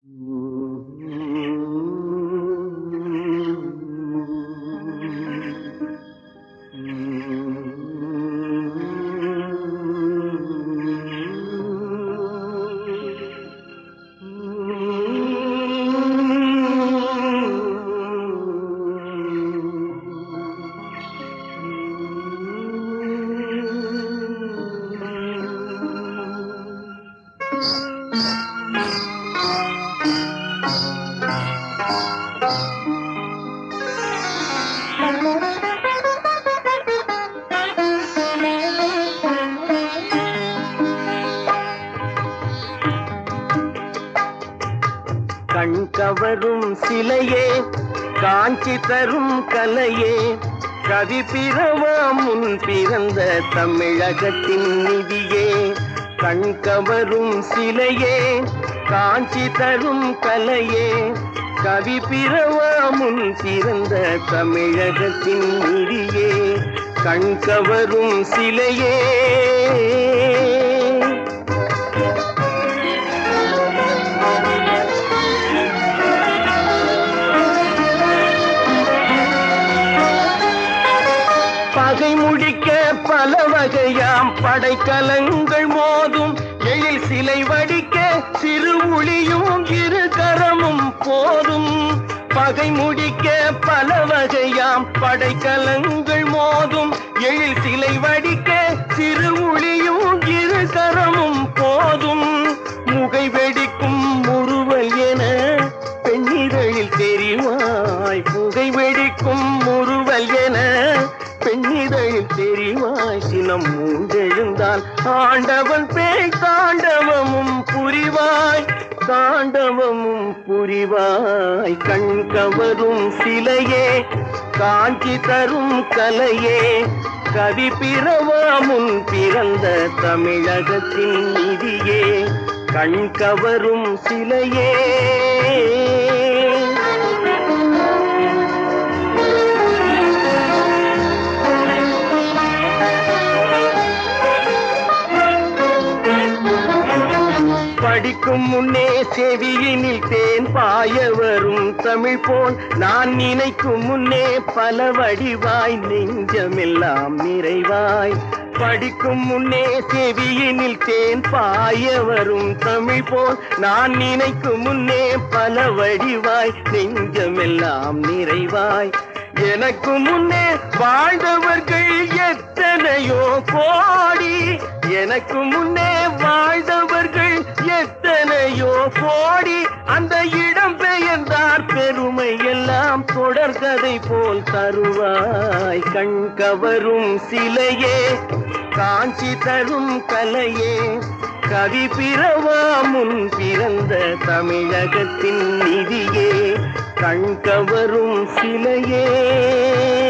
கண் கவரும் சிலையே காஞ்சி தரும் கலையே கவி பிறவா முன் பிறந்த தமிழகத்தின் நிதியே கண் கவரும் சிலையே காஞ்சி தரும் கலையே கவி பிறவா முன் பிறந்த தமிழகத்தின் நிதியே கண் கவரும் சிலையே பகை முடிக்க பல வகையாம் படைக்கலங்கள் மோதும் எழில் சிலை வடிக்க சிறு ஒளியும் இரு கரமும் போதும் பகை முடிக்க பல வகையாம் படைக்கலங்கள் மோதும் எழில் சிலை வடிக்க சிறு ஒளியும் இரு கரமும் போதும் முகை வெடிக்கும் முறுவல் என பெண்ணிதழில் தெரிவாய் புகை வெடிக்கும் முறுவல் என பெண்ணிதழில் தெரிவாய் சினம் மூண்டெழுந்தால் ஆண்டவன் பேய் தாண்டவமும் புரிவாய் தாண்டவமும் புரிவாய் கண் கவரும் சிலையே காஞ்சி தரும் கலையே கவி பிறவா முன் பிறந்த தமிழகத்தின் நிதியே கண் கவரும் சிலையே படிக்கும் முன்னே செவியினில் தேன் பாய வரும் தமிழ் போல் நான் நினைக்கும் முன்னே பல வடிவாய் நெஞ்சமெல்லாம் நிறைவாய் படிக்கும் முன்னே செவியினில் தேன் பாய வரும் தமிழ் போல் நான் நினைக்கும் முன்னே பல வடிவாய் நெஞ்சமெல்லாம் நிறைவாய் எனக்கு முன்னே வாழ்ந்தவர்கள் எத்தனையோ கோடி எனக்கு முன்னே வாழ்ந்தவர்கள் எத்தனையோ கோடி அந்த இடம் பெயர்ந்தார் பெருமை எல்லாம் தொடர்கதை போல் தருவாய் கண் கவரும் சிலையே காஞ்சி தரும் கலையே கவி பிறவா முன் பிறந்த தமிழகத்தின் நிதியே கண் கவரும் சிலையே